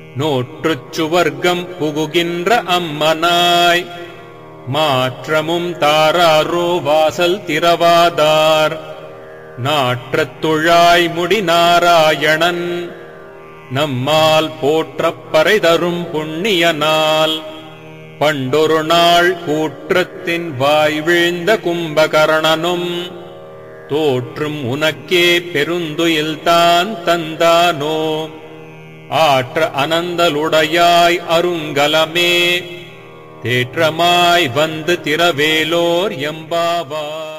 நோற்றுச் சுவர்க்கம் புகுகின்ற அம்மனாய் மாற்றமும் தாராரோ வாசல் திரவாதார் நாற்றத் துழாய் முடி நாராயணன் நம்மால் போற்றப் பறை தரும் புண்ணிய நாள் பண்டொரு நாள் கூற்றத்தின் வாய் வீழ்ந்த கும்பகர்ணனும் தோற்றும் உனக்கே பெருந்துயில்தான் தந்தானோ ஆற்ற அனந்தலுடையாய் அருங்கலமே தேற்றமாய் வந்து திரவேலோர் எம்பாவாய்